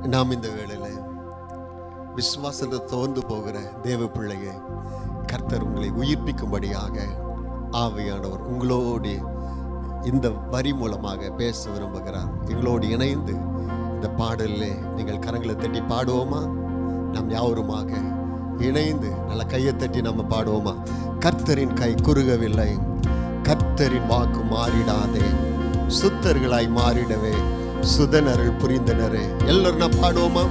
நாம் இந்த வேளையில் விசுவாசத்தை தோர்ந்து போகிற தேவ பிள்ளையை கர்த்தர் உங்களை உயிர்ப்பிக்கும்படியாக ஆவியானவர் உங்களோடு இந்த வரி மூலமாக பேச விரும்புகிறார் எங்களோடு இணைந்து இந்த பாடலில் நீங்கள் கரங்களை தட்டி பாடுவோமா நாம் யாவருமாக இணைந்து நல்ல கையை தட்டி நம்ம பாடுவோமா கர்த்தரின் கை குறுகவில்லை கர்த்தரின் வாக்கு மாறிடாதே சுத்தர்களாய் மாறிடவே சுதனர்கள் புரிந்தனரே எல்லாரும் நான் பாடுவோமா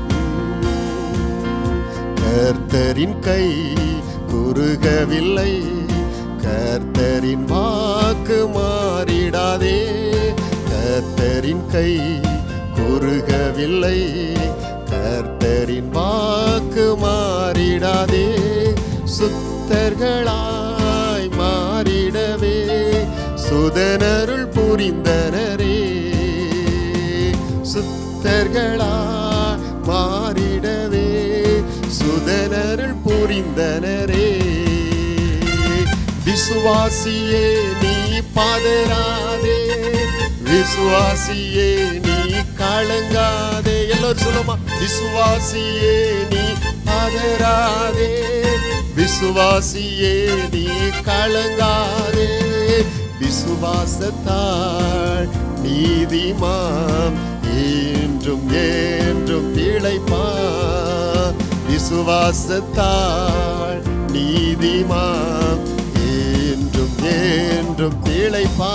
கர்த்தரின் கை குறுகவில்லை கர்த்தரின் வாக்கு மாறிடாதே கர்த்தரின் கை குறுகவில்லை கர்த்தரின் வாக்கு மாறிடாதே சுத்தர்களாய் மாறிடவே சுதனருள் புரிந்தனரே சுத்தர்களாய் மாறிடவே சுதனருள் புரிந்தனரே விசுவாசியே நீ பதறாதே விசுவாசியே நீ கலங்காதே எல்லோரும் சொல்லுமா விசுவாசியே நீ பதறாதே விசுவாசியே நீ கலங்காதே விசுவாசத்தால் நீதிமாம் என்றும் என்றும் பிழைப்பா விசுவாசத்தால் நீதிமாம் என்றும் என்றும் பிழைப்பா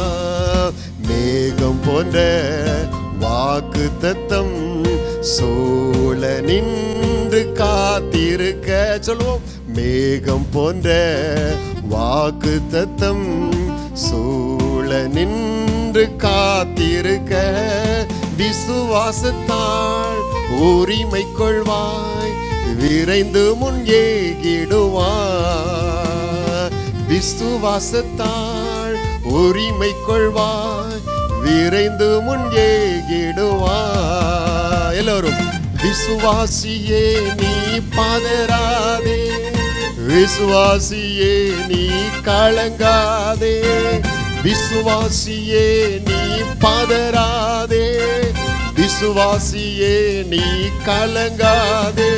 மேகம் போன்ற வாக்கு தத்தம் சூழ நின்று காத்திருக்க சொல்லுவோம் மேகம் போன்ற வாக்கு தத்தம் சூழ நின்று காத்திருக்க விசுவாசத்தால் உரிமை கொள்வாய் விரைந்து முன் ஏகிடுவாய் விசுவாசத்தால் உரிமை கொள்வாய் விரைந்து முன் ஏகிடுவாய் எல்லோரும் விசுவாசியே நீ பதறாதே விசுவாசியே நீ கலங்காதே விசுவாசியே நீ பதறாதே விசுவாசியே நீ கலங்காதே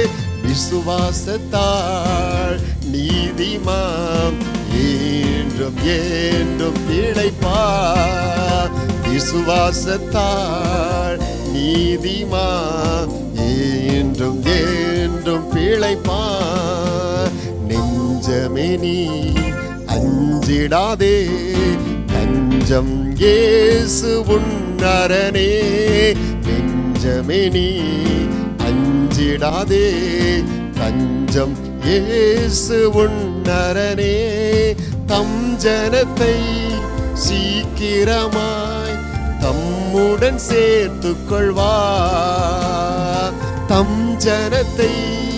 விசுவாசத்தால் நீதிமாம் என்றும் என்றும் பிழைப்பா விசுவாசத்தால் நீதிமாம் என்றும் என்றும் பிழைப்பா நெஞ்சமே நீ அஞ்சிடாதே தஞ்சம் இயேசு உன்னரனே நெஞ்சமே நீ அஞ்சிடாதே தஞ்சம் இயேசு உன்னரனே தம் ஜனத்தை சீக்கிரமாய் தம்முடன் சேர்த்துக் கொள்வார் தம் ஜனத்தை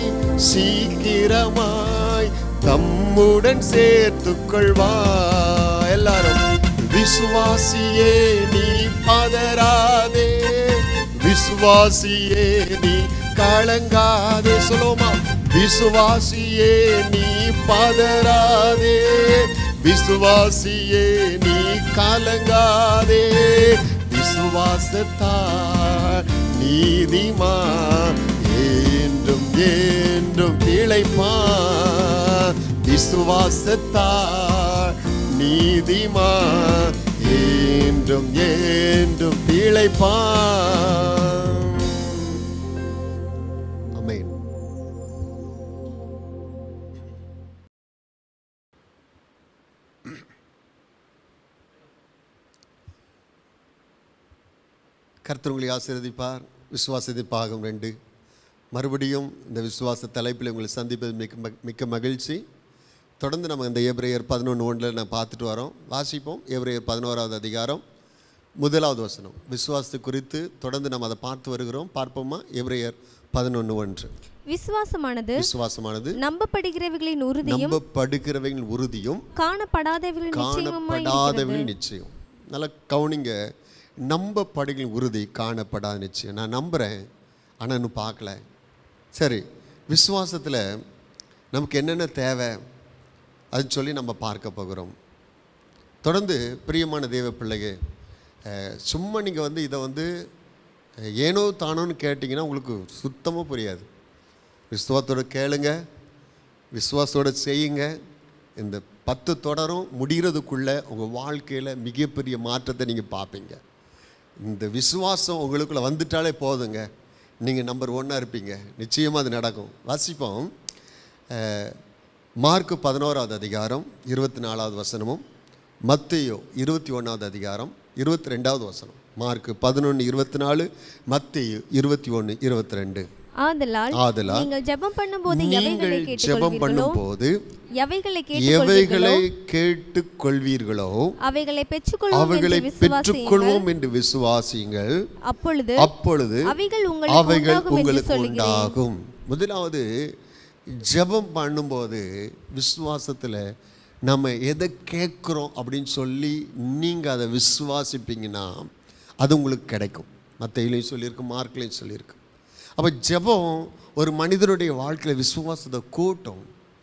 சீக்கிரமாய் தம்முடன் சேர்த்துக் கொள்வார் எல்லாரும் விசுவாசியே நீ பதறாதே விசுவாசியே நீ கலங்காதே சொல்லுமா விசுவாசியே நீ பதறாதே விசுவாசியே நீ கலங்காதே விசுவாசத்தால் நீதிமா என்றும் என்றும் பிழைப்பா விசுவாசத்தால் நீதிமா என்றும் என்றும் பிழைப்பா அமேன் கர்த்தர் உங்களை ஆசீர்வதிப்பார் விசுவாசத்தை பாகம் ரெண்டு மறுபடியும் இந்த விசுவாச தலைப்பில் உங்களை சந்திப்பது மிக்க ம- மிக்க மகிழ்ச்சி தொடர்ந்து நம்ம இந்த ஏப்ரேயர் பதினொன்று ஒன்றில் நான் பார்த்துட்டு வரோம் வாசிப்போம் ஏப்ரேயர் பதினோராவது அதிகாரம் முதலாவது வசனம் விசுவாசத்தை குறித்து தொடர்ந்து நம்ம அதை பார்த்து வருகிறோம் பார்ப்போமா ஏப்ரேயர் பதினொன்று ஒன்று விசுவாசமானது விசுவாசமானது நம்பப்படுகிறவைகளின் உறுதியும் நம்பப்படுகிறவங்களின் உறுதியும் காணப்படாதவைகளின் நிச்சயமுமாய் காணப்படாதவர்கள் நிச்சயம் நல்லா கவுனிங்க நம்பப்படுகிற உறுதி காணப்படாத நிச்சயம் நான் நம்புகிறேன் ஆனால் இன்னும் பார்க்கல சரி விசுவாசத்தில் நமக்கு என்னென்ன தேவை அது சொல்லி நம்ம பார்க்க போகிறோம் தொடர்ந்து பிரியமான தேவ பிள்ளைங்க அஹ், சும்மா நீங்கள் வந்து இதை வந்து ஏனோ தானோன்னு கேட்டிங்கன்னா உங்களுக்கு சுத்தமாக புரியாது விசுவாசத்தோட கேளுங்க விசுவாசத்தோட செய்யுங்க இந்த பத்து தொடரும் முடிகிறதுக்குள்ளே உங்கள் வாழ்க்கையில் மிகப்பெரிய மாற்றத்தை நீங்கள் பார்ப்பீங்க இந்த விசுவாசம் உங்களுக்குள்ளே வந்துட்டாலே போதுங்க நீங்கள் நம்பர் ஒன்னாக இருப்பீங்க நிச்சயமாக அது நடக்கும் வாசிப்போம் அஹ், மார்க்கு பதினோராவது அதிகாரம் இருபத்தி நாலாவது வசனமும் மத்தேயோ இருபத்தி ஒன்றாவது அதிகாரம் இருபத்தி ரெண்டாவது வசனம் மார்க்கு பதினொன்று இருபத்தி நாலு மத்தேயு இருபத்தி ஒன்று இருபத்தி ரெண்டு ஆதலால் ஆதலால் நீங்கள் ஜெபம் பண்ணும்போது எவைகளை நீங்கள் ஜெபம் கேட்டுக்கொள்வீர்களோ பண்ணும்போது எவைகளை எவைகளை கேட்டுக்கொள்வீர்களோ கேட்டுக்கொள்வீர்களோ அவைகளை பெற்றுக்கொள்வோம் அவைகளை என்று விசுவாசியுங்கள் பெற்றுக்கொள்வோம் என்று விசுவாசியுங்கள் அப்பொழுது அப்பொழுது அவைகள் உங்களுக்கு அவைகள் உண்டாகும் என்று உங்களுக்கு சொல்லுகிறேன் உண்டாகும் முதலாவது ஜெபம் பண்ணும்போது விசுவாசத்தில் நம்ம எதை கேட்குறோம் அப்படின்னு சொல்லி நீங்கள் அதை விசுவாசிப்பீங்கன்னா அது உங்களுக்கு கிடைக்கும் மற்றையிலையும் சொல்லியிருக்கு மார்க்லையும் சொல்லியிருக்கு அப்போ ஜெபம் ஒரு மனிதனுடைய வாழ்க்கையில் விசுவாசத்தை கூட்டும்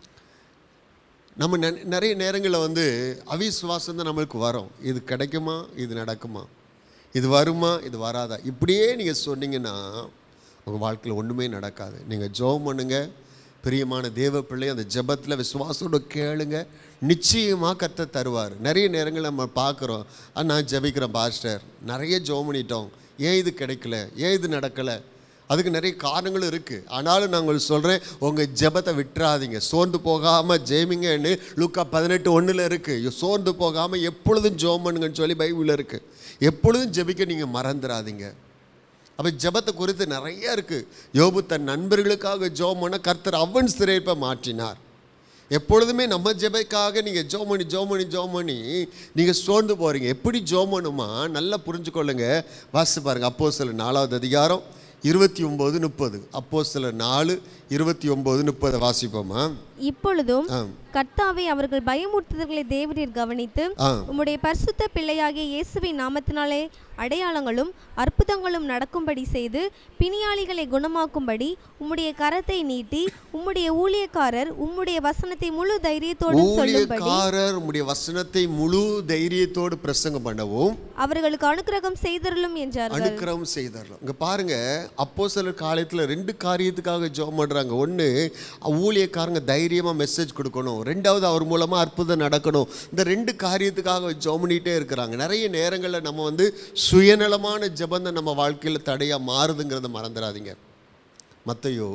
நம்ம நெ- நிறைய நேரங்களில் வந்து அவிசுவாசம் தான் நம்மளுக்கு வரும் இது கிடைக்குமா இது நடக்குமா இது வருமா இது வராதா இப்படியே நீங்கள் சொன்னீங்கன்னா உங்கள் வாழ்க்கையில் ஒன்றுமே நடக்காது நீங்கள் ஜெபம் பண்ணுங்க பிரியமான தேவ பிள்ளை அந்த ஜெபத்தில் விசுவாசத்தோட கேளுங்க நிச்சயமாக கத்த தருவார் நிறைய நேரங்கள் நம்ம பார்க்குறோம் "ஆ, நான் ஜெபிக்கிறேன் பாஸ்டர் நிறைய ஜெபம் பண்ணிட்டோம் ஏன் இது கிடைக்கல ஏன் இது நடக்கலை அதுக்கு நிறைய காரணங்களும் இருக்குது ஆனாலும் நான் உங்களுக்கு சொல்கிறேன் உங்கள் ஜெபத்தை விட்டுறாதீங்க சோர்ந்து போகாமல் ஜெயமிங்கன்னு லூக்கா பதினெட்டு ஒன்றில் இருக்குது சோர்ந்து போகாமல் எப்பொழுதும் ஜெபம் பண்ணுங்கன்னு சொல்லி பைபிளில் இருக்குது எப்பொழுதும் ஜெபிக்க நீங்கள் மறந்துடாதீங்க அப்போ ஜெபத்தை குறித்து நிறைய இருக்குது யோபு தன் நண்பர்களுக்காக ஜெபம் பண்ண கர்த்தர் அவன் சிறைப்பை மாற்றினார் எப்பொழுதுமே நம்ம ஜெபைக்காக நீங்கள் ஜோம் பண்ணி ஜோம் பண்ணி ஜோம் பண்ணி நீங்கள் சோர்ந்து போகிறீங்க எப்படி ஜோம் பண்ணுமா நல்லா புரிஞ்சுக்கொள்ளுங்க வாசிச்சு பாருங்க அப்போ சில நாலாவது அதிகாரம் இருபத்தி ஒம்பது முப்பது அப்போ சில நாலு இருபத்தி ஒம்பது முப்பதை வாசிப்போமா இப்பொழுதும் ஆ கர்த்தாவை அவர்கள் பயமுறுத்துதல்களை தேவரீர் கவனித்து ஆ உம்முடைய பரிசுத்த பிள்ளையாகிய இயேசுவின் நாமத்தினாலே அடையாளங்களும் அற்புதங்களும் நடக்கும்படி செய்து பிணியாளிகளை குணமாக்கும்படி உம்முடைய கரத்தை நீட்டி உம்முடைய ஊழியக்காரர் உம்முடைய வசனத்தை முழு தைரியத்தோடு சொல்லும்படி ஊழியக்காரர் உம்முடைய வசனத்தை முழு தைரியத்தோடு பிரசங்கம் பண்ணவும் அவர்களுக்கு அனுக்கிரகம் செய்தருளும் என்றார்கள் அனுக்கிரகம் செய்தார்கள் இங்கே பாருங்க அப்போ சில காலத்தில் ரெண்டு காரியத்துக்காக ஜெபம் பண்ணுறாங்க ஒன்று ஊழியக்காரங்க தைரியமாக மெசேஜ் கொடுக்கணும் ரெண்டாவது அவர் மூலமாக அற்புதம் நடக்கணும் இந்த ரெண்டு காரியத்துக்காக ஜெபம் பண்ணிகிட்டே இருக்கிறாங்க நிறைய நேரங்களில் நம்ம வந்து சுயநலமான ஜெபம் தான் நம்ம வாழ்க்கையில் தடையாக மாறுதுங்கிறத மறந்துடாதீங்க மத்தையோ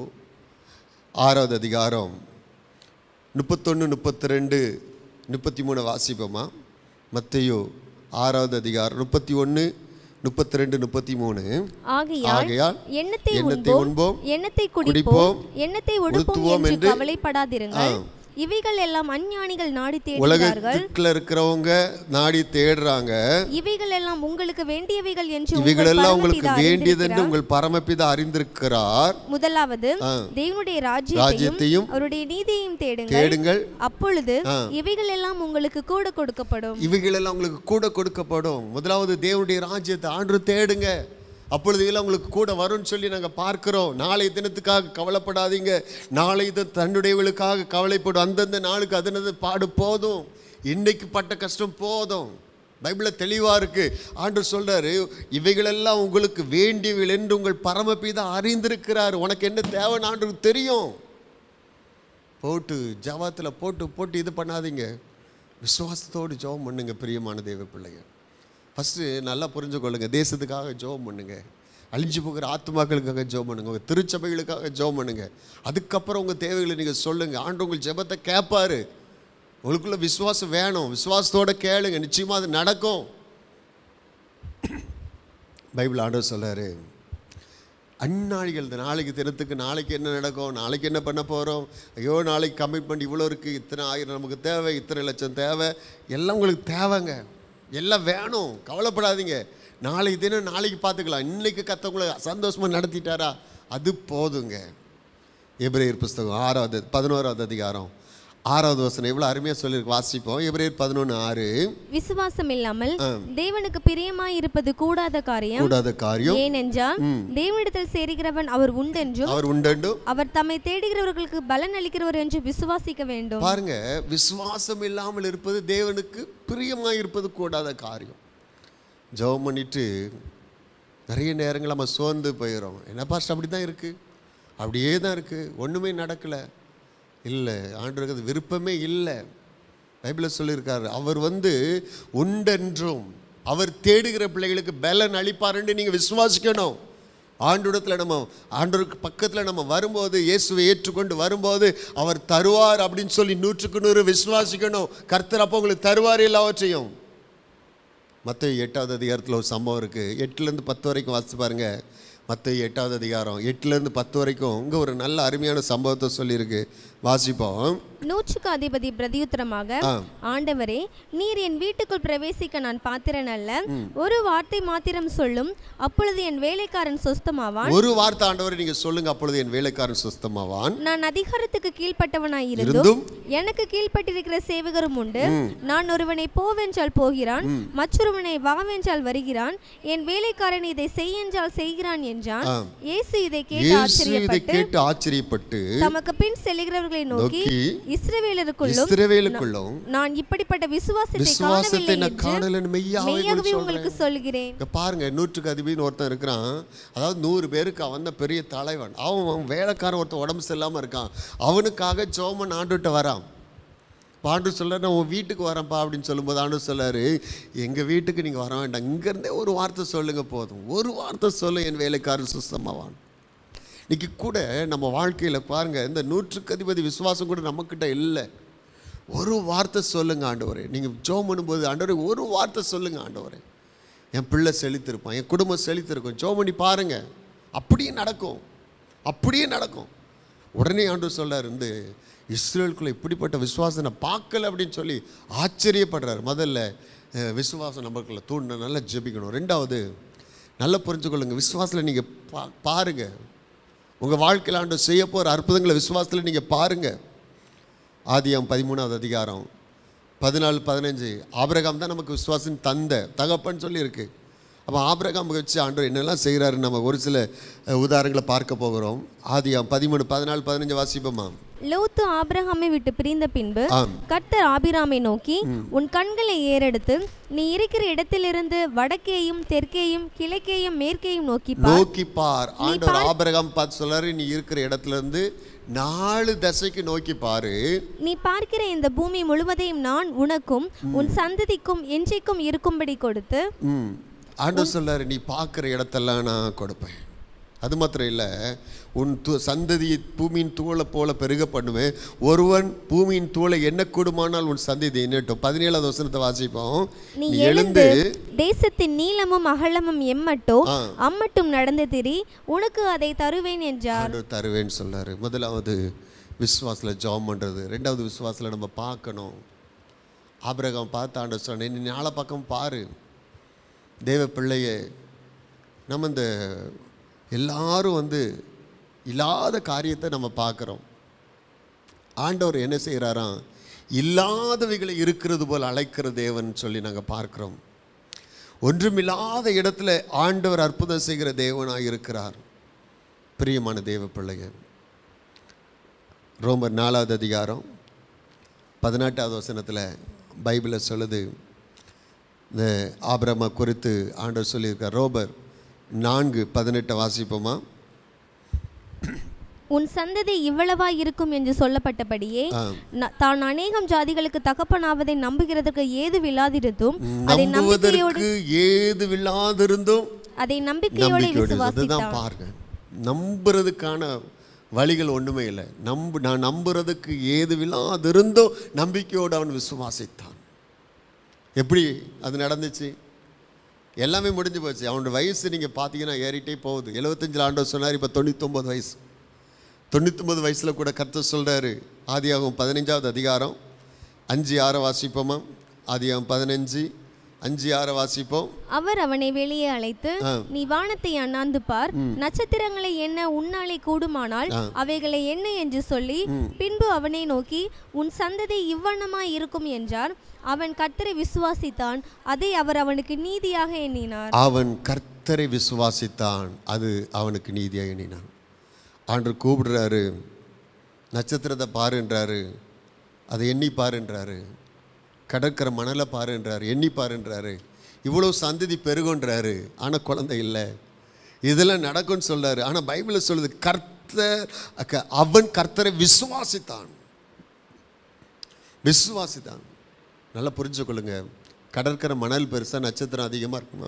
ஆறாவது அதிகாரம் முப்பத்தொன்று முப்பத்தி ரெண்டு முப்பத்தி மூணு வாசிப்போமா மத்தையோ ஆறாவது அதிகாரம் முப்பத்தி ஒன்று முப்பத்தி ரெண்டு முப்பத்தி மூணு ஆகையால் ஆகையால் எண்ணத்தை எண்ணத்தை உண்போம் உண்போம் எண்ணத்தை குடிப்போம், குடிப்போம் எண்ணத்தை உடுப்போம் உடுத்துவோம் என்று என்று கவலைப்படாதிருங்கள் இவைகள் எல்லாம் அஞ்ஞானிகள் நாடி தேடுகிறார்கள் உலகத்துக்குள்ள இருக்கிறவங்க நாடி தேடுறாங்க இவைகள் எல்லாம் உங்களுக்கு வேண்டியவைகள் என்று உங்கள் இவைகளெல்லாம் உங்களுக்கு பரமபிதா வேண்டியதென்று அறிந்திருக்கிறார். உங்கள் பரமபிதா அறிந்திருக்கிறார் முதலாவது ஆ. தேவனுடைய ராஜ்யத்தையும் ராஜ்யத்தையும் அவருடைய நீதியையும் தேடுங்கள் தேடுங்கள் அப்பொழுது ஆ. இவைகள் எல்லாம் உங்களுக்கு கூட கொடுக்கப்படும் இவைகளெல்லாம் உங்களுக்கு கூட கொடுக்கப்படும் முதலாவது தேவனுடைய ராஜ்யத்தை ஆண்டு தேடுங்க அப்பொழுது இதெல்லாம் உங்களுக்கு கூட வரும்னு சொல்லி நாங்கள் பார்க்கிறோம் நாளை தினத்துக்காக கவலைப்படாதீங்க நாளை இது தன்னுடையவர்களுக்காக கவலைப்படும் அந்தந்த நாளுக்கு அதனது பாடு போதும் இன்னைக்கு பட்ட கஷ்டம் போதும் பைபிளில் தெளிவாக இருக்கு ஆண்டு சொல்றாரு இவைகளெல்லாம் உங்களுக்கு வேண்டியவைகள் என்று உங்கள் பரமபிதா அறிந்திருக்கிறார் உனக்கு என்ன தேவைன்னு ஆண்டுக்கு தெரியும் போட்டு ஜபத்தில் போட்டு போட்டு இது பண்ணாதீங்க விசுவாசத்தோடு ஜெபம் பண்ணுங்க பிரியமான தேவ பிள்ளைங்க ஃபஸ்ட்டு நல்லா புரிஞ்சு கொள்ளுங்க தேசத்துக்காக ஜெபம் பண்ணுங்க அழிஞ்சு போகிற ஆத்துமாக்களுக்காக ஜெபம் பண்ணுங்க உங்கள் திருச்சபைகளுக்காக ஜெபம் பண்ணுங்க அதுக்கப்புறம் உங்கள் தேவைகளை நீங்கள் சொல்லுங்கள் ஆண்டு உங்கள் ஜெபத்தை கேட்பாரு உங்களுக்குள்ள விசுவாசம் வேணும் விசுவாசத்தோட கேளுங்க நிச்சயமாக அது நடக்கும் பைபிள் ஆண்டவர் சொல்றாரு அந்நாளிகள் இந்த நாளைக்கு தினத்துக்கு நாளைக்கு என்ன நடக்கும் நாளைக்கு என்ன பண்ண போகிறோம் ஐயோ நாளைக்கு கமிட்மெண்ட் இவ்வளோ இருக்குது இத்தனை ஆயிரம் நமக்கு தேவை இத்தனை லட்சம் தேவை எல்லாம் உங்களுக்கு தேவைங்க எல்லாம் வேணும் கவலைப்படாதீங்க நாளைக்கு தினம் நாளைக்கு பார்த்துக்கலாம் இன்னைக்கு கத்தவங்களை சந்தோஷமாக நடத்திட்டாரா அது போதுங்க எபிரேயர் புஸ்தகம் ஆறாவது பதினோராவது அதிகாரம் ஆறாவது வசனம் எவ்வளோ அருமையாக சொல்லியிருக்கு வாசிப்போம் எபிரேயர் பதினொன்று ஆறு விசுவாசம் இல்லாமல் தேவனுக்கு பிரியமாய் இருப்பது கூடாத காரியம் கூடாத காரியம் ஏனென்றால் தேவனிடத்தில் சேருகிறவன் அவர் உண்டென்றும் அவர் உண்டண்டும் அவர் தம்மை தேடுகிறவர்களுக்கு பலன் அளிக்கிறவர் என்று விசுவாசிக்க வேண்டும் பாருங்க விசுவாசம் இல்லாமல் இருப்பது தேவனுக்கு பிரியமாக இருப்பது கூடாத காரியம் ஜெபம் பண்ணிட்டு நிறைய நேரங்கள் நம்ம சோர்ந்து போயிடும் என்ன பாஸ்ட் அப்படி தான் இருக்குது அப்படியே தான் இருக்குது ஒன்றுமே நடக்கலை இல்லை ஆண்டவருக்கு அது விருப்பமே இல்லை பைபிளில் சொல்லியிருக்காரு அவர் வந்து உண்டென்றும் அவர் தேடுகிற பிள்ளைகளுக்கு பலன் அளிப்பாருன்னு நீங்கள் விசுவாசிக்கணும் ஆண்டோடத்தில் நம்ம ஆண்டவருக்கு பக்கத்தில் நம்ம வரும்போது இயேசுவை ஏற்றுக்கொண்டு வரும்போது அவர் தருவார் அப்படின்னு சொல்லி நூற்றுக்கு நூறு விசுவாசிக்கணும் கர்த்தர் அப்போ உங்களுக்கு தருவார் எல்லாவற்றையும் மற்ற எட்டாவது அதிகாரத்தில் ஒரு சம்பவம் இருக்குது எட்டுலேருந்து பத்து வரைக்கும் வாசித்து பாருங்க மற்ற எட்டாவது அதிகாரம் எட்டுலேருந்து பத்து வரைக்கும் இங்கே ஒரு நல்ல அருமையான சம்பவத்தை சொல்லியிருக்கு வாசிப்போம் நூற்றுக்கு அதிபதி பிரதியுத்தரமாக ஆ. ஆண்டவரே நீர் என் வீட்டுக்குள் பிரவேசிக்க நான் பாத்திரன் அல்ல ஒரு வார்த்தை மாத்திரம் சொல்லும் அப்பொழுது என் வேலைக்காரன் சொஸ்தமாவான் ஒரு வார்த்தை ஆண்டவரை நீங்கள் சொல்லுங்க அப்பொழுது என் வேலைக்காரன் சுஸ்தமாவான் நான் அதிகாரத்துக்கு கீழ்ப்பட்டவனாய் இருந்தும் இருந்தும் எனக்கு கீழ்ப்பட்டிருக்கிற சேவகரும் உண்டு நான் ஒருவனை போவென்றால் போகிறான் மற்றொருவனை வாவென்றால் வருகிறான் என் வேலைக்காரன் இதை செய்யென்றால் செய்கிறான் என்றான் ஆ. இயேசு இதை கேட்டு இயேசு இதை ஆச்சரியப்பட்டு கேட்டு ஆச்சரியப்பட்டு தமக்கு பின் செல்லுகிறவர்களை நோக்கி நோக்கி இஸ்ரவேலருக்குள்ளும் இஸ்ரவேலுக்குள்ளும் நான் இப்படிப்பட்ட விசுவாசத்தை விசுவாசத்தை காணவில்லை நான் என்று காணலன்னு மெய்யாவே மெய்யாகவே சொல்றேன் உங்களுக்கு சொல்கிறேன் இங்க பாருங்க நூற்றுக்கு அதிபதினு ஒருத்தன் இருக்கிறான் அதாவது நூறு பேருக்கு அவன் தான் பெரிய தலைவன் அவன் அவன் வேலைக்காரன் ஒருத்தன் உடம்பு சரியில்லாமல் இருக்கான் அவனுக்காக ஜோமன் ஆண்டுகிட்ட வரான் இப்ப ஆண்டு சொல்ல நான் உன் வீட்டுக்கு வரேன்ப்பா அப்படின்னு சொல்லும்போது ஆண்டு சொல்லாரு எங்கள் வீட்டுக்கு நீங்கள் வர வேண்டாம் இங்கேருந்தே ஒரு வார்த்தை சொல்லுங்க போதும் ஒரு வார்த்தை சொல்லு என் வேலைக்காரன் சுத்தமாவான் இன்னைக்கு கூட நம்ம வாழ்க்கையில் பாருங்க இந்த நூற்றுக்கு அதிபதி விசுவாசம் கூட நம்மக்கிட்ட இல்லை ஒரு வார்த்தை சொல்லுங்க ஆண்டவரே நீங்கள் ஜோம் பண்ணும்போது ஆண்டவரே ஒரு வார்த்தை சொல்லுங்க ஆண்டவரே என் பிள்ளை செழித்திருப்பான் என் குடும்பம் செழித்திருக்கும் ஜோம் பண்ணி பாருங்க அப்படியே நடக்கும் அப்படியே நடக்கும் உடனே ஆண்டவர் சொல்றாரு இந்த இஸ்ரேலுக்குள்ள இப்படிப்பட்ட விசுவாசம் நான் பார்க்கல அப்படின்னு சொல்லி ஆச்சரியப்படுறாரு முதல்ல அஹ், விசுவாசம் நம்மளுக்குள்ள தூண்டின நல்லா ஜெபிக்கணும் ரெண்டாவது நல்லா புரிஞ்சுக்கொள்ளுங்க விசுவாசத்தில் நீங்கள் பா பாருங்க உங்கள் வாழ்க்கையில் ஆண்டு செய்ய போகிற அற்புதங்களை விசுவாசத்தில் நீங்கள் பாருங்கள் ஆதியாம் பதிமூணாவது அதிகாரம் பதினாலு பதினஞ்சு ஆபிரகாம் தான் நமக்கு விசுவாசின் தந்தை தகப்பன்னு சொல்லியிருக்கு அப்போ ஆபிரகாம் வச்சு ஆண்டவர் என்னெல்லாம் செய்கிறாருன்னு நம்ம ஒரு சில அஹ், உதாரணங்களை பார்க்க போகிறோம் ஆதியாம் பதிமூணு பதினாலு பதினஞ்சு வாசிப்போமா லோத்து ஆபிரகாமை விட்டு பிரிந்த பின்பு ஆம் கர்த்தர் ஆபிராமை நோக்கி உன் கண்களை ஏறெடுத்து நீ இருக்கிற இடத்திலிருந்து வடக்கேயும் தெற்கேயும் கிழக்கேயும் மேற்கேயும் நோக்கி பார் நோக்கி பார் ஆண்டவர் ஆபிரகாம் பார்த்து சொல்றாரு நீ இருக்கிற இடத்துல இருந்து நாலு தசைக்கு நோக்கி பாரு நீ பார்க்கிற இந்த பூமி முழுவதையும் நான் உனக்கும் உன் சந்ததிக்கும் என்றைக்கும் இருக்கும்படி கொடுத்து ம் ஆண்டவர் சொல்றாரு நீ பார்க்குற இடத்தெல்லாம் நான் கொடுப்பேன் அது மாத்திரம் இல்லை உன் து சந்ததியை பூமியின் தூளை போல பெருக பண்ணுவேன் ஒருவன் பூமியின் தூளை என்ன கூடுமானால் உன் சந்ததி எண்ணட்டும் பதினேழாவது வசனத்தை வாசிப்போம் நீ நீ எழுந்து எழுந்து தேசத்தின் நீளமும் அகலமும் எம்மட்டோ ஆ. அம்மட்டும் நடந்து திரி உனக்கு அதை தருவேன் என்றார் ஆண்டவர் தருவேன்னு சொல்றாரு முதலாவது விசுவாசத்தில் ஜாம் பண்ணுறது ரெண்டாவது விசுவாசத்தில் நம்ம பார்க்கணும் ஆபிரகாம் பார்த்து ஆண்டவர் சொன்னேன் நீ நாளை பக்கம் பாரு தேவ பிள்ளையே நம்ம இந்த எல்லாரும் வந்து இல்லாத காரியத்தை நம்ம பார்க்குறோம் ஆண்டவர் என்ன செய்கிறாராம் இல்லாதவைகளை இருக்கிறது போல் அழைக்கிற தேவன் சொல்லி நாங்கள் பார்க்குறோம் ஒன்றுமில்லாத இடத்துல ஆண்டவர் அற்புதம் செய்கிற தேவனாக இருக்கிறார் பிரியமான தேவ பிள்ளைங்க ரோமர் நாலாவது அதிகாரம் பதினெட்டாவது வசனத்தில் பைபிளில் சொல்லுது இந்த ஆபிரம குறித்து ஆண்டவர் சொல்லியிருக்கார் ரோபர் நான்கு பதினெட்டை வாசிப்போமா உன் சந்ததி இவ்வளவா இருக்கும் என்று சொல்லப்பட்டபடியே ஆ. ந- தான் அநேகம் ஜாதிகளுக்கு தகப்பனாவதை நம்புகிறதற்கு ஏதுவில்லாதிருந்தும் அதை நம்பிக்கையோடு நம்புவதற்கு ஏதுவில்லாதிருந்தும் அதை நம்பிக்கையோடு நம்பிக்கையோடு அதுதான் விசுவாசித்தான் பாருங்க நம்புறதுக்கான வழிகள் ஒன்றுமே இல்லை நம்பு நான் நம்புறதுக்கு ஏதுவில்லாதிருந்தும் நம்பிக்கையோடு அவன் விசுவாசித்தான் எப்படி அது நடந்துச்சு எல்லாமே முடிஞ்சு போச்சு அவனோட வயசு நீங்கள் பார்த்தீங்கன்னா ஏறிட்டே போகுது எழுபத்தஞ்சில் ஆண்டவர் சொன்னார் இப்போ தொண்ணூத்தொம்பது வயசு தொண்ணூத்தொம்பது வயசில் கூட கர்த்தர் சொல்கிறாரு ஆதியாகும் பதினஞ்சாவது அதிகாரம் அஞ்சு ஆறை வாசிப்போமா ஆதியாகும் பதினஞ்சு அஞ்சு ஆறை வாசிப்போம் அவர் அவனை வெளியே அழைத்து ஆ. நீ வானத்தை அண்ணாந்து பார் நட்சத்திரங்களை எண்ண உன்னாலே கூடுமானால் ஆ. அவைகளை என்ன என்று சொல்லி பின்பு அவனை நோக்கி உன் சந்ததி இவ்வண்ணமாய் இருக்கும் என்றார் அவன் கர்த்தரை விசுவாசித்தான் அதை அவர் அவனுக்கு நீதியாக எண்ணினார் அவன் கர்த்தரை விசுவாசித்தான் அது அவனுக்கு நீதியாக எண்ணினான் ஆண்டவர் கூப்பிடுறாரு நட்சத்திரத்தை பாருன்றாரு அதை எண்ணி பாருன்றாரு கடற்கரை மணலை பாருன்றாரு எண்ணி பாருன்றாரு இவ்வளோ சந்ததி பெருகுன்றாரு ஆனால் குழந்தை இல்லை இதெல்லாம் நடக்கும்னு சொல்றாரு ஆனா பைபிளில் சொல்லுது கர்த்தர் அக்க- அவன் கர்த்தரை விசுவாசித்தான் விசுவாசித்தான் நல்லா புரிஞ்சுக்கொள்ளுங்க கடற்கரை மணல் பெருசா நட்சத்திரம் அதிகமா இருக்குமா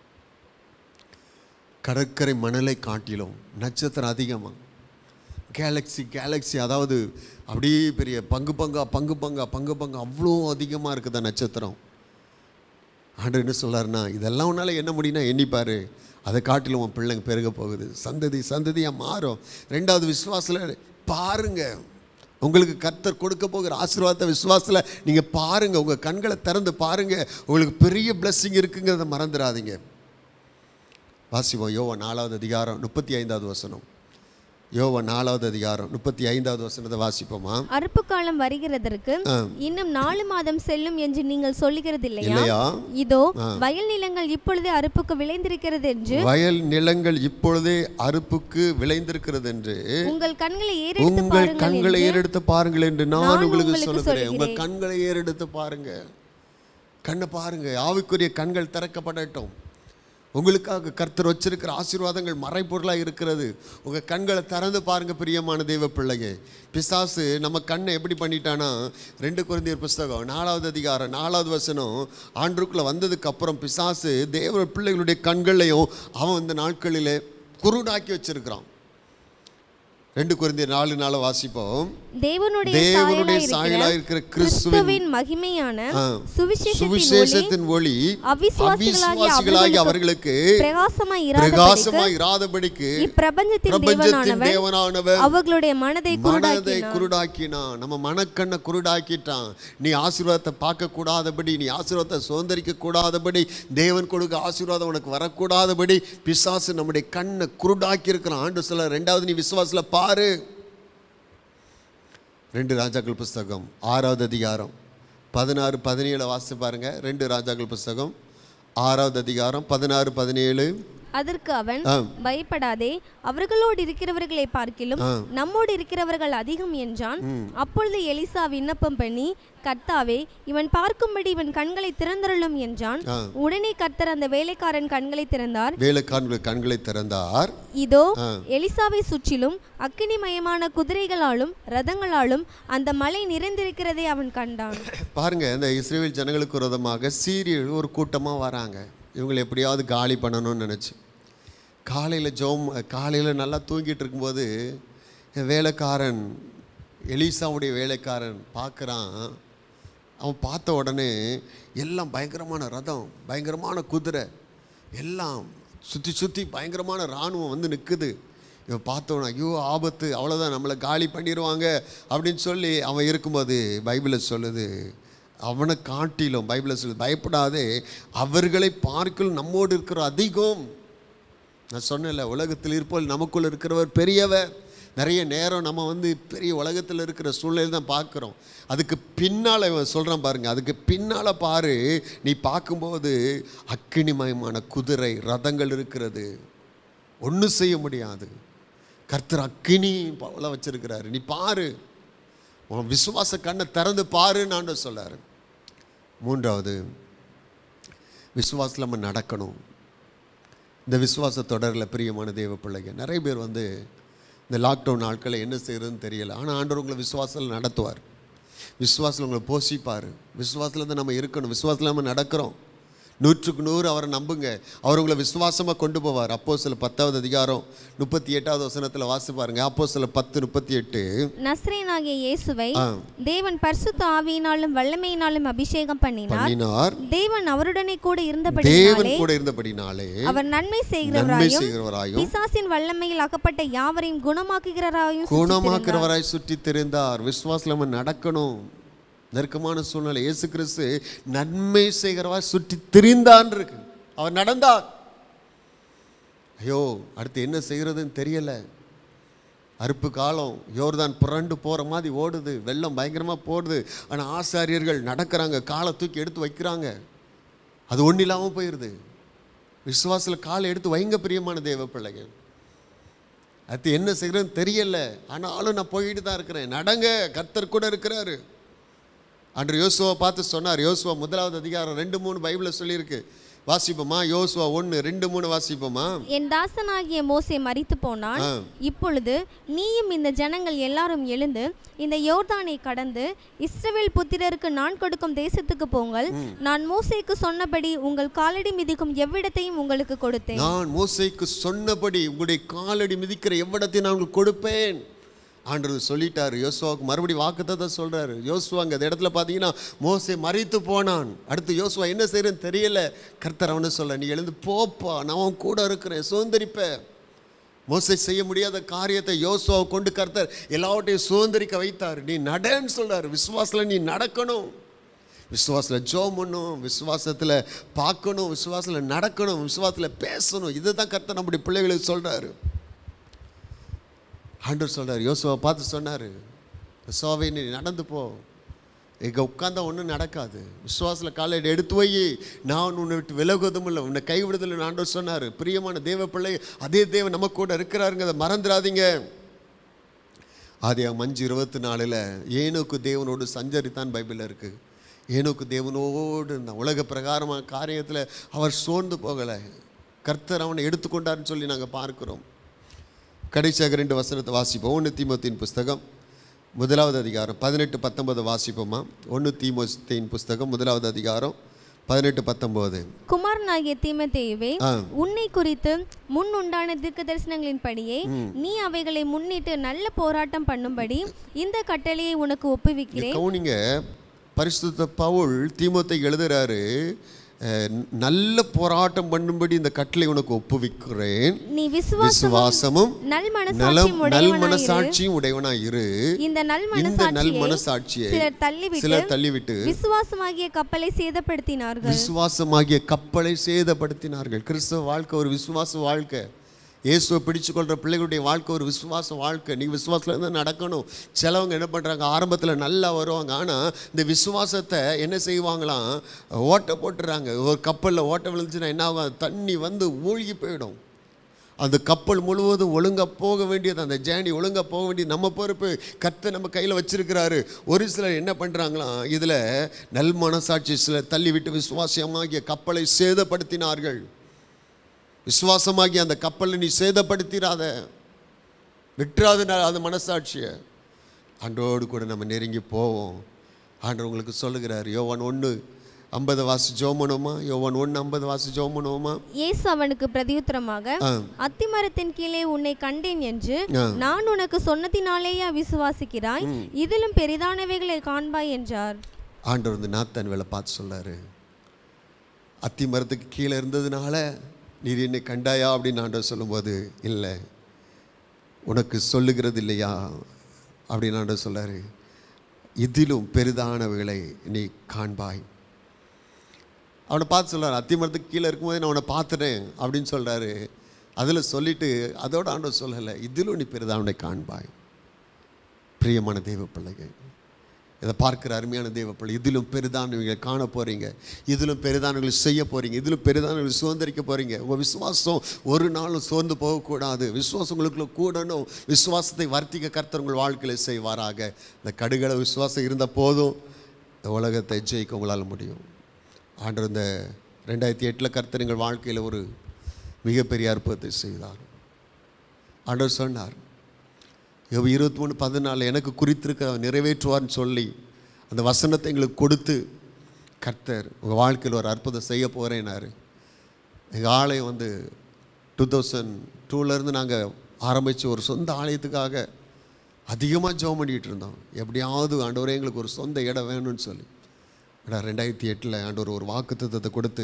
கடற்கரை மணலை காட்டிலும் நட்சத்திரம் அதிகமா கேலக்ஸி கேலக்ஸி அதாவது அப்படியே பெரிய பங்கு பங்கா பங்கு பங்கா பங்கு பங்கா அவ்வளோ அதிகமாக இருக்குதா நட்சத்திரம் ஆண்டவர் என்ன சொல்றாருன்னா இதெல்லாம் உன்னால் என்ன முடியும்னா எண்ணிப்பாரு அதை காட்டிலும் உன் பிள்ளைங்க பெருக போகுது சந்ததி சந்ததியாக மாறும் ரெண்டாவது விசுவாசத்தில் பாருங்க உங்களுக்கு கர்த்தர் கொடுக்க போகிற ஆசீர்வாதத்தை விசுவாசத்தில் நீங்கள் பாருங்க உங்கள் கண்களை திறந்து பாருங்க உங்களுக்கு பெரிய blessing இருக்குங்கிறத மறந்துடாதீங்க வாசிப்போம் யோவா நாலாவது அதிகாரம் முப்பத்தி ஐந்தாவது வசனம் யோவா நாலாவது அதிகாரம் முப்பத்தி ஐந்தாவது வசனத்தை வாசிப்போமா அறுப்பு காலம் வருகிறதற்கு ஆ. இன்னும் நாலு மாதம் செல்லும் என்று நீங்கள் சொல்லுகிறது இல்லையா இல்லையா இதோ வயல் நிலங்கள் இப்பொழுதே அறுப்புக்கு விளைந்திருக்கிறது என்று வயல் நிலங்கள் இப்பொழுதே அறுப்புக்கு விளைந்திருக்கிறது என்று உங்கள் கண்களை ஏறெடுத்து உங்கள் பாருங்கள் கண்களை என்று ஏறெடுத்து பாருங்கள் என்று நான் நான் உங்களுக்கு உங்களுக்கு சொல்லுகிறேன் உங்கள் சொல்லுகிறேன். கண்களை ஏறெடுத்து பாருங்க கண்ணை பாருங்க ஆவிக்குரிய கண்கள் திறக்கப்படட்டும் உங்களுக்காக கர்த்தர் வச்சிருக்கிற ஆசீர்வாதங்கள் மறைப்பொருளாக இருக்கிறது உங்கள் கண்களை திறந்து பாருங்க பிரியமான தெய்வ பிள்ளைங்க பிசாசு நம்ம கண்ணை எப்படி பண்ணிட்டானா ரெண்டு குழந்தையர் புஸ்தகம் நாலாவது அதிகாரம் நாலாவது வசனம் ஆண்டுக்குள்ளே வந்ததுக்கு அப்புறம் பிசாசு தேவ பிள்ளைகளுடைய கண்களையும் அவன் இந்த நாட்களிலே குருடாக்கி வச்சிருக்கிறான் ரெண்டு குழந்தையர் நாலு நாளை வாசிப்போம் தேவனுடைய தேவனுடைய சாயலாய் சாயலாய் இருக்கிற இருக்கிற கிறிஸ்துவின் கிறிஸ்துவின் மகிமையான ஆ, சுவிசேஷத்தின் ஒளி சுவிசேஷத்தின் ஒளி அவிசுவாசிகளாகிய அவிசுவாசிகளாகி அவர்களுக்கு அவர்களுக்கு பிரகாசமாய் பிரகாசமாய் இராதபடிக்கு இராதபடிக்கு இப்பிரபஞ்சத்தின் பிரபஞ்சத்தின் தேவனானவர் தேவனானவர் அவர்களுடைய மனதை மனதை குருடாக்கினார் குருடாக்கினான் நம்ம மனக்கண்ணை குருடாக்கிட்டான் நீ ஆசீர்வாதத்தை பார்க்க கூடாதபடி நீ ஆசீர்வாதத்தை சுதந்திரிக்க கூடாதபடி தேவன் கொடுக்க ஆசீர்வாதம் உனக்கு வரக்கூடாதபடி பிசாசு நம்முடைய கண்ணை குருடாக்கி இருக்கிறான் ஆண்டு சொல்ல ரெண்டாவது நீ விசுவாசத்துல பாரு ரெண்டு ராஜாக்கள் புஸ்தகம் ஆறாவது அதிகாரம் பதினாறு பதினேழு வாசித்து பாருங்க ரெண்டு ராஜாக்கள் புஸ்தகம் ஆறாவது அதிகாரம் பதினாறு பதினேழு அதற்கு அவன் ஆ. பயப்படாதே அவர்களோடு இருக்கிறவர்களை பார்க்கிலும் ஆ. நம்மோடு இருக்கிறவர்கள் அதிகம் என்றான் அப்பொழுது எலிசா விண்ணப்பம் பண்ணி கர்த்தாவே இவன் பார்க்கும்படி இவன் கண்களை திறந்தருளும் என்றான் ஆ. உடனே கர்த்தர் அந்த வேலைக்காரன் கண்களை திறந்தார் வேலைக்காரனுடைய கண்களை திறந்தார் இதோ ஆ. எலிசாவை சுற்றிலும் அக்கினிமயமான குதிரைகளாலும் ரதங்களாலும் அந்த மலை நிறைந்திருக்கிறதை அவன் கண்டான் பாருங்க இந்த இஸ்ரேல் ஜனங்களுக்கு விரோதமாக சீரியல் ஒரு கூட்டமாக வராங்க இவங்களை எப்படியாவது காலி பண்ணணும்னு நினச்சி காலையில் ஜோம் காலையில் நல்லா தூங்கிட்டு இருக்கும்போது என் வேலைக்காரன் எலிசாவுடைய வேலைக்காரன் பார்க்குறான் அவன் பார்த்த உடனே எல்லாம் பயங்கரமான ரதம் பயங்கரமான குதிரை எல்லாம் சுற்றி சுற்றி பயங்கரமான இராணுவம் வந்து நிற்குது இவன் பார்த்தவன ஐயோ ஆபத்து அவ்வளோதான் நம்மளை காலி பண்ணிடுவாங்க அப்படின்னு சொல்லி அவன் இருக்கும்போது பைபிளில் சொல்லுது அவனை காட்டிலும் பைபிளில் சொல்லுது பயப்படாதே அவர்களை பார்க்கலும் நம்மோடு இருக்கிற அதிகம் நான் சொன்னேன்ல உலகத்தில் இருப்போல் நமக்குள்ள இருக்கிறவர் பெரியவர் நிறைய நேரம் நம்ம வந்து பெரிய உலகத்தில் இருக்கிற சூழ்நிலை தான் பார்க்குறோம் அதுக்கு பின்னால் இவன் சொல்கிறான் பாருங்க அதுக்கு பின்னால் பாரு நீ பார்க்கும்போது அக்கினிமயமான குதிரை ரதங்கள் இருக்கிறது ஒன்றும் செய்ய முடியாது கர்த்தர் அக்கினி போல வச்சிருக்கிறாரு நீ பாரு உன் விசுவாச கண்ணை திறந்து பாருன்னு ஆண்டவர் சொல்லாரு மூன்றாவது விசுவாசத்தில் நம்ம நடக்கணும் இந்த விசுவாச தொடரில் பிரியமான தேவ பிள்ளைங்க நிறைய பேர் வந்து இந்த லாக்டவுன் நாட்களில் என்ன செய்யறதுன்னு தெரியல ஆனால் ஆண்டவர் உங்களை விசுவாசத்தில் நடத்துவார் விசுவாசத்தில் உங்களை போஷிப்பார் விசுவாசத்தில் தான் நம்ம இருக்கணும் விசுவாசத்தில் நம்ம நடக்கிறோம் நூற்றுக்கு நூறு அவரை நம்புங்க அவர் உங்களை விசுவாசமாக கொண்டு போவார் அப்போ சில பத்தாவது அதிகாரம் முப்பத்தி எட்டாவது வசனத்தில் வாசி பாருங்க அப்போ சில பத்து முப்பத்தி எட்டு நஸ்ரேனாகிய இயேசுவை ஆ. தேவன் பரிசுத்த ஆவியினாலும் வல்லமையினாலும் அபிஷேகம் பண்ணினார் பண்ணினார் தேவன் அவருடனே கூட தேவன் இருந்தபடினாலே கூட இருந்தபடினாலே அவர் நன்மை நன்மை செய்கிறவராயும் செய்கிறவராயும் பிசாசின் வல்லமையில் அகப்பட்ட யாவரையும் குணமாக்குகிறவராயும் சுற்றித் திரிந்தார். குணமாக்குறவராய் சுற்றி தெரிந்தார் விசுவாசத்தில் நம்ம நடக்கணும் நெருக்கமான சூழ்நிலை இயேசு கிறிஸ்து நன்மை செய்கிறவா சுற்றி திரிந்தான் இருக்கு அவர் நடந்தார் ஐயோ அடுத்து என்ன செய்கிறதுன்னு தெரியல அறுப்பு காலம் யோர்தான் புரண்டு போகிற மாதிரி ஓடுது வெள்ளம் பயங்கரமாக போடுது ஆனால் ஆசாரியர்கள் நடக்கிறாங்க காலை தூக்கி எடுத்து வைக்கிறாங்க அது ஒன்றும் இல்லாமல் போயிடுது விசுவாசத்தில் காலை எடுத்து வைங்க பிரியமான தேவ பிள்ளைகள் அது என்ன செய்கிறதுன்னு தெரியல ஆனாலும் நான் போயிட்டு தான் இருக்கிறேன் நடங்க கர்த்தர் கூட இருக்கிறாரு அன்று யோசுவை பார்த்து சொன்னார் யோசுவா முதலாவது அதிகாரம் ரெண்டு மூணு பைபிளில் சொல்லியிருக்கு வாசிப்போமா யோசுவா ஒன்று ரெண்டு மூணு வாசிப்போமா என் தாசனாகிய மோசே மரித்து போனான் ஆ. இப்பொழுது நீயும் இந்த ஜனங்கள் எல்லாரும் எழுந்து இந்த யோர்தானை கடந்து இஸ்ரவேல் புத்திரருக்கு நான் கொடுக்கும் தேசத்துக்கு போங்கள் நான் மோசேக்கு சொன்னபடி உங்கள் காலடி மிதிக்கும் எவ்விடத்தையும் உங்களுக்கு கொடுத்தேன் நான் மோசைக்கு சொன்னபடி உங்களுடைய காலடி மிதிக்கிற எவ்விடத்தை நான் உங்களுக்கு கொடுப்பேன் ஆண்டவர் சொல்லிட்டாரு யோசுவாவுக்கு மறுபடியும் வாக்குத்தத்தை சொல்றாரு யோசுவா அங்கே அந்த இடத்துல பார்த்தீங்கன்னா மோசே மறித்து போனான் அடுத்து யோசுவா என்ன செய்யறேன்னு தெரியல கர்த்தர் அவனு சொல்ல நீ எழுந்து போப்பா நான் உன் கூட இருக்கிறேன் சுதந்திரிப்ப மோசை செய்ய முடியாத காரியத்தை யோசுவாவை கொண்டு கர்த்தர் எல்லாவற்றையும் சுதந்திரிக்க வைத்தார் நீ நடன்னு சொல்றாரு விசுவாசத்தில் நீ நடக்கணும் விசுவாசத்தில் ஜோம் பண்ணணும் விசுவாசத்தில் பார்க்கணும் விசுவாசத்தில் நடக்கணும் விசுவாசத்தில் பேசணும் இதுதான் கர்த்தர் நம்முடைய பிள்ளைகளுக்கு சொல்கிறாரு ஆண்டவர் சொல்கிறார் யோசுவை பார்த்து சொன்னார் யோசுவாவே நீ நடந்து போ இங்கே உட்காந்தா ஒன்றும் நடக்காது விசுவாசத்தில் காலை எடுத்து வை நான் உன்னை விட்டு விலகுவதும் இல்லை உன்னை கைவிடுதல் ஆண்டவர் சொன்னார் பிரியமான தேவ பிள்ளை அதே தேவன் நம்ம கூட இருக்கிறாருங்க அதை மறந்துடாதீங்க ஆதி மஞ்சு இருபத்தி நாலில் ஏனோக்கு தேவனோடு சஞ்சரித்தான் பைபிளில் இருக்குது ஏனோக்கு தேவனோடு இந்த உலக பிரகாரமான காரியத்தில் அவர் சோர்ந்து போகலை கர்த்தர் அவனை எடுத்துக்கொண்டார்னு சொல்லி நாங்கள் பார்க்கிறோம் கடைசியாக ரெண்டு வசனத்தை வாசிப்போம் ஒன்று தீமோத்தின் புஸ்தகம் முதலாவது அதிகாரம் பதினெட்டு பத்தொன்பது வாசிப்போமா ஒன்று தீமோத்தின் புஸ்தகம் முதலாவது அதிகாரம் பதினெட்டு பத்தொம்போது குமாரனாகிய தீமத்தேயுவே ஆ உன்னை குறித்து முன் உண்டான தீர்க்க தரிசனங்களின்படியே நீ அவைகளை முன்னிட்டு நல்ல போராட்டம் பண்ணும்படி இந்த கட்டளையை உனக்கு ஒப்புவிக்கிறேன் கவுனிங்க பரிசுத்த பவுல் தீமோத்தை எழுதுறாரு அஹ், நல்ல போராட்டம் பண்ணும்படி இந்த கட்டளை உனக்கு ஒப்புவிக்கிறேன் நீ விசுவாசம் விசுவாசமும் நல் நலம் மனசாட்சியும் நல் உடையவனாயிரு மனசாட்சியும் உடையவனாய் இரு இந்த நல் இந்த நல் மனசாட்சியை மனசாட்சியை சிலர் தள்ளிவிட்டு சிலர் தள்ளிவிட்டு விசுவாசமாகிய கப்பலை சேதப்படுத்தினார்கள் விசுவாசமாகிய கப்பலை சேதப்படுத்தினார்கள் கிறிஸ்தவ வாழ்க்கை ஒரு விசுவாச வாழ்க்கை இயேசுவை பிடிச்சு கொள்கிற பிள்ளைகளுடைய வாழ்க்கை ஒரு விசுவாச வாழ்க்கை நீ விசுவாசத்தில் இருந்து நடக்கணும் சிலவங்க என்ன பண்ணுறாங்க ஆரம்பத்தில் நல்லா வருவாங்க ஆனால் இந்த விசுவாசத்தை என்ன செய்வாங்களாம் ஓட்டை போட்டுறாங்க ஒரு கப்பலில் ஓட்டை விழுந்துச்சுன்னா என்ன ஆகும் அது தண்ணி வந்து மூழ்கி போயிடும் அந்த கப்பல் முழுவதும் ஒழுங்காக போக வேண்டியது அந்த ஜேர்னி ஒழுங்காக போக வேண்டியது நம்ம பொறுப்பு கத்தை நம்ம கையில் வச்சிருக்கிறாரு ஒரு சிலர் என்ன பண்ணுறாங்களாம் இதில் நல் மனசாட்சி சிலர் தள்ளிவிட்டு விசுவாசமாகிய கப்பலை சேதப்படுத்தினார்கள் விசுவாசமாகிய அந்த கப்பலை நீ சேதப்படுத்திடாத விட்டுறாத அந்த மனசாட்சியை ஆண்டோடு கூட நம்ம நெருங்கி போவோம் ஆண்டவர் உங்களுக்கு சொல்லுகிறார் யோவான் ஒன்று ஐம்பது வாசி ஜோமனோமா யோவான் ஒன்று ஐம்பது வாசி ஜோமனோமா இயேசு அவனுக்கு பிரதியுத்தரமாக ஆ அத்திமரத்தின் கீழே உன்னை கண்டேன் என்று ஆ. நான் உனக்கு சொன்னதினாலேயே விசுவாசிக்கிறாய் இதிலும் பெரிதானவைகளை காண்பாய் என்றார் ஆண்டவர் வந்து நாத்தான் வேலை பார்த்து சொல்லாரு அத்தி மரத்துக்கு கீழே இருந்ததுனால நீர் என்னை கண்டாயா அப்படின்னு ஆண்டவர் சொல்லும்போது இல்லை உனக்கு சொல்லுகிறது இல்லையா அப்படின்னு ஆண்டவர் சொல்லாரு இதிலும் பெரிதானவைகளை நீ காண்பாய் அவனை பார்த்து சொல்றாரு அத்தி மரத்துக்கு கீழே இருக்கும்போது நான் அவனை பார்த்துட்டேன் அப்படின்னு சொல்றாரு அதில் சொல்லிட்டு அதோட ஆண்டவர் சொல்லலை இதிலும் நீ பெரிதானவனை காண்பாய் பிரியமான தெய்வ பிள்ளைகள் இதை பார்க்குற அருமையான தெய்வ பிள்ளை இதிலும் பெரிதானவங்களை காண போகிறீங்க இதிலும் பெரிதானவங்களை செய்ய போகிறீங்க இதிலும் பெரிதானவங்களை சுதந்திரிக்க போகிறீங்க உங்கள் விசுவாசம் ஒரு நாளும் சோர்ந்து போகக்கூடாது விசுவாசம் உங்களுக்குள்ள கூடணும் விசுவாசத்தை வர்த்திக்க கர்த்தர் உங்கள் வாழ்க்கையில் செய்வாராக இந்த கடுகள விசுவாசம் இருந்த போதும் இந்த உலகத்தை ஜெயிக்க உங்களால் முடியும் ஆண்டவர் இந்த ரெண்டாயிரத்தி எட்டில் கர்த்தர் எங்கள் வாழ்க்கையில் ஒரு மிகப்பெரிய அற்புதத்தை செய்தார் ஆண்டவர் சொன்னார் யோபு இருபத்தி மூணு பதினாலு எனக்கு குறித்திருக்க அவர் நிறைவேற்றுவார்னு சொல்லி அந்த வசனத்தை எங்களுக்கு கொடுத்து கர்த்தர் உங்கள் வாழ்க்கையில் ஒரு அற்புதம் செய்ய போகிறேன்னாரு எங்கள் ஆலயம் வந்து டூ தௌசண்ட் டூலேருந்து நாங்கள் ஆரம்பித்த ஒரு சொந்த ஆலயத்துக்காக அதிகமாக ஜெபம் பண்ணிகிட்டு இருந்தோம் எப்படியாவது ஆண்டவரே எங்களுக்கு ஒரு சொந்த இடம் வேணும்னு சொல்லி ஆனால் ரெண்டாயிரத்தி எட்டில் ஆண்டவர் ஒரு வாக்குத்தத்தத்தை கொடுத்து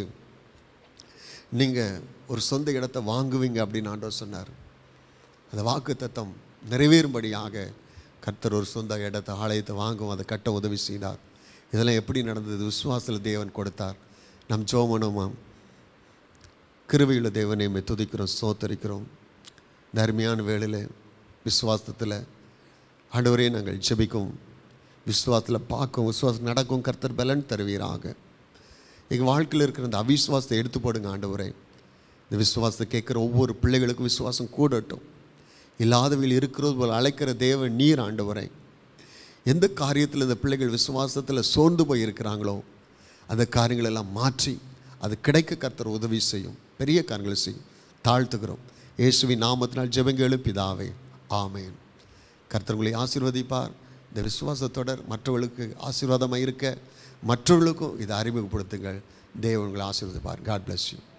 நீங்கள் ஒரு சொந்த இடத்தை வாங்குவீங்க அப்படின்னு ஆண்டவர் சொன்னார் அந்த வாக்குத்தத்தம் நிறைவேறும்படியாக கர்த்தர் ஒரு சொந்த இடத்தை ஆலயத்தை வாங்கும் அதை கட்ட உதவி செய்தார் இதெல்லாம் எப்படி நடந்தது விசுவாசத்தில் தேவன் கொடுத்தார் நம் ஜோமனமாம் கிருபையுள்ள தேவனை மே துதிக்கிறோம் சோத்தரிக்கிறோம் இந்த அருமையான வேளையில் விசுவாசத்தில் ஆண்டவரே நாங்கள் ஜெபிக்கும் விசுவாசத்தில் பார்க்கும் விசுவாசம் நடக்கும் கர்த்தர் பலன் தருவீராக எங்கள் வாழ்க்கையில் இருக்கிற இந்த அவிசுவாசத்தை எடுத்து போடுங்க ஆண்டவரே இந்த விசுவாசத்தை கேட்குற ஒவ்வொரு பிள்ளைகளுக்கும் விசுவாசம் கூடட்டும் இல்லாதவையில் இருக்கிறது போல் அழைக்கிற தேவ நீர் ஆண்டவரை எந்த காரியத்தில் இந்த பிள்ளைகள் விசுவாசத்தில் சோர்ந்து போய் இருக்கிறாங்களோ அந்த காரியங்களெல்லாம் மாற்றி அது கிடைக்க கர்த்தர் உதவி செய்யும் பெரிய காரியங்களை செய்யும் தாழ்த்துகிறோம் இயேசுவின் நாமத்தினால் ஜெபங்களும் பிதாவே ஆமேன் கர்த்தர் உங்களை ஆசீர்வதிப்பார் இந்த விசுவாசத்தொடர் மற்றவர்களுக்கு ஆசீர்வாதமாக இருக்க மற்றவர்களுக்கும் இதை அறிமுகப்படுத்துங்கள் தேவன் உங்களை ஆசீர்வதிப்பார் காட் bless you